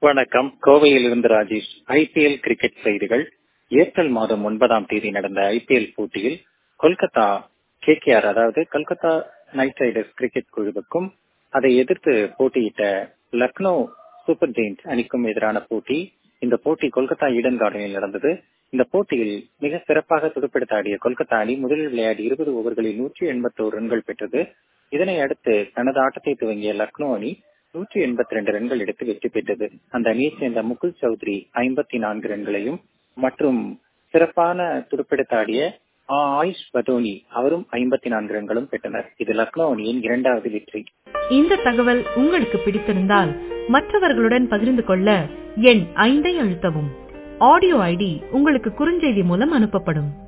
வணக்கம் கோவையில் இருந்து ராஜேஷ் ஐபிஎல் கிரிக்கெட் செய்திகள் ஏப்ரல் மாதம் ஒன்பதாம் தேதி நடந்த ஐபிஎல் போட்டியில் கொல்கத்தா கேகேஆர் அதாவது கொல்கத்தா நைட் ரைடர்ஸ் கிரிக்கெட் குழுவுக்கும் அதை எதிர்த்து போட்டியிட்ட லக்னோ சூப்பர் ஜெயின்ஸ் அணிக்கும் எதிரான போட்டி இந்த போட்டி கொல்கத்தா ஈடன் கார்டனில் நடந்தது இந்த போட்டியில் மிக சிறப்பாக துடுப்பெடுத்து ஆடிய கொல்கத்தா அணி முதலில் விளையாடி இருபது ஓவர்களில் நூற்றி எண்பத்தோரு ரன்கள் பெற்றது இதனை அடுத்து தனது ஆட்டத்தை துவங்கிய லக்னோ அணி நூற்றி எண்பத்தி ரெண்டு ரன்கள் எடுத்து வெற்றி பெற்றது அந்த அணியை சேர்ந்த முகுல் சௌத்ரி ஐம்பத்தி நான்கு ரன்களையும் மற்றும் சிறப்பான துடுப்பெடுத்தாடிய ஆயுஷ் பதோனி அவரும் ஐம்பத்தி நான்கு ரன்களும் பெற்றனர் இது லக்னோ அணியின் இரண்டாவது வெற்றி இந்த தகவல் உங்களுக்கு பிடித்திருந்தால் மற்றவர்களுடன் பகிர்ந்து கொள்ள எண் ஐந்தை அழுத்தவும் ஆடியோ ஐடி உங்களுக்கு குறுஞ்செய்தி மூலம் அனுப்பப்படும்